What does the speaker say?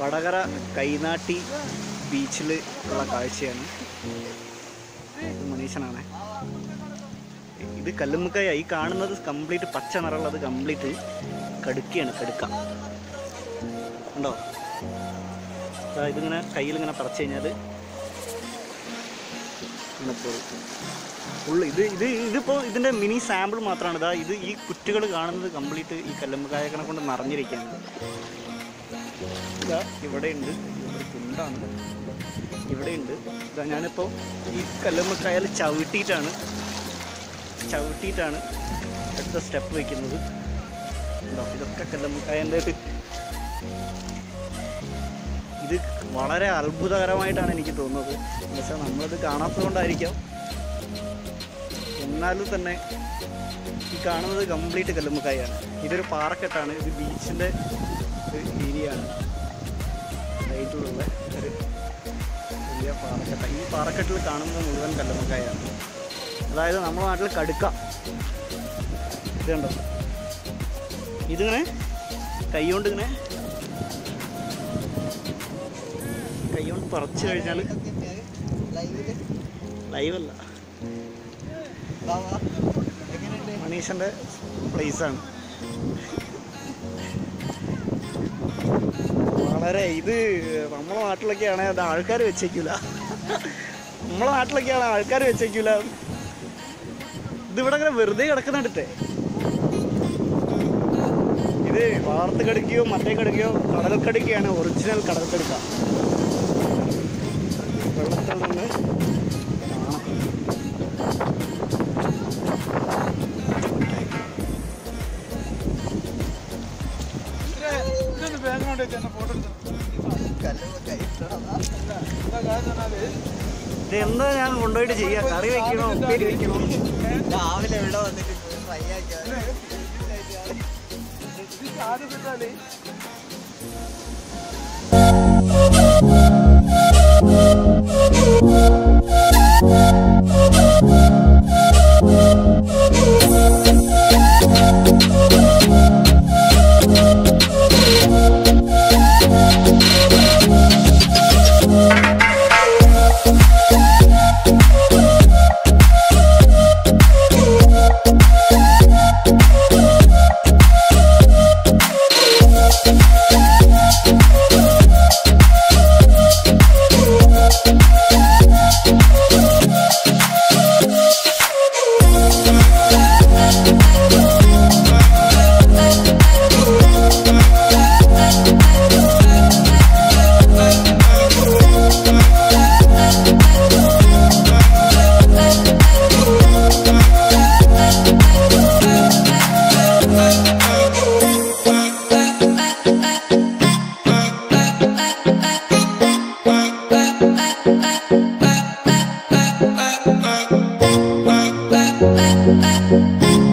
വടകര കൈനാട്ടി ബീച്ചിൽ ഉള്ള കാഴ്ചയാണ് ഇത് മനീഷനാണ് ഇത് കല്ലുമ്മക്കായ ഈ കാണുന്നത് കംപ്ലീറ്റ് പച്ച നിറമുള്ളത് കംപ്ലീറ്റ് കടുക്കയാണ് കടുക്ക ഉണ്ടോ ദാ ഇതിങ്ങനെ കയ്യിലിങ്ങനെ പറിച്ചു കഴിഞ്ഞാൽ ഇങ്ങനെ പോകും ഫുള്ള് ഇത് ഇത് ഇതിപ്പോൾ ഇതിൻ്റെ മിനി സാമ്പിൾ മാത്രമാണ് ഇതാ ഇത് ഈ കുറ്റുകൾ കാണുന്നത് കംപ്ലീറ്റ് ഈ കല്ലുമ്മക്കായക്കണെ കൊണ്ട് നിറഞ്ഞിരിക്കുകയാണ് ഇതാ ഇവിടെയുണ്ട് ഒരു കുണ്ടാണ് ഇവിടെയുണ്ട് ഇതാ ഞാനിപ്പോൾ ഈ കല്ലുമ്മക്കായൽ ചവിട്ടിയിട്ടാണ് ചവിട്ടിയിട്ടാണ് അടുത്ത സ്റ്റെപ്പ് വയ്ക്കുന്നത് ഉണ്ടോ ഇതൊക്കെ കല്ലുമ്മക്കായൻ്റെ ഒരു ഇത് വളരെ അത്ഭുതകരമായിട്ടാണ് എനിക്ക് തോന്നുന്നത് എന്നുവെച്ചാൽ നമ്മളിത് കാണാത്തത് കൊണ്ടായിരിക്കാം എന്നാലും തന്നെ ഈ കാണുന്നത് കംപ്ലീറ്റ് കല്ലുമ്മക്കായാണ് ഇതൊരു പാറക്കെട്ടാണ് ഇത് ബീച്ചിൻ്റെ ഒരു ഏരിയയാണ് ലൈറ്റിലുള്ള ഒരു വലിയ പാറക്കെട്ട ഈ പാറക്കെട്ടിൽ കാണുന്നത് മുഴുവൻ കല്ലുമ്മക്കായാണ് അതായത് നമ്മുടെ നാട്ടിൽ കടുക്ക ഇത് കണ്ടോ ഇതിങ്ങനെ കൈ കൊണ്ട് ഇങ്ങനെ കൈ കൊണ്ട് പറിച്ചു കഴിഞ്ഞാൽ ലൈവല്ല മനീഷൻ്റെ പ്ലേസാണ് വളരെ ഇത് നമ്മളെ നാട്ടിലൊക്കെയാണ് അത് ആൾക്കാർ വെച്ചേക്കൂല നമ്മളെ നാട്ടിലൊക്കെയാണ് ആൾക്കാർ വെച്ചേക്കൂല ഇതിവിടെ അങ്ങനെ വെറുതെ കിടക്കുന്നിടത്തെ ഇത് വാർത്ത് കടുക്കുകയോ മറ്റേ കടുക്കുകയോ കടൽ കടുക്കയാണ് ഒറിജിനൽ കടൽ കടുക്ക വെള്ളത്തിൽ നിന്ന് കാണാം ഇത് എന്താ ഞാൻ കൊണ്ടുപോയിട്ട് ചെയ്യാ കറി വെക്കണോ ഉപ്പേരി വെക്കണോ രാവിലെ ഇവിടെ വന്നിട്ട് ഫ്രൈ ആക്കിയാൽ Thank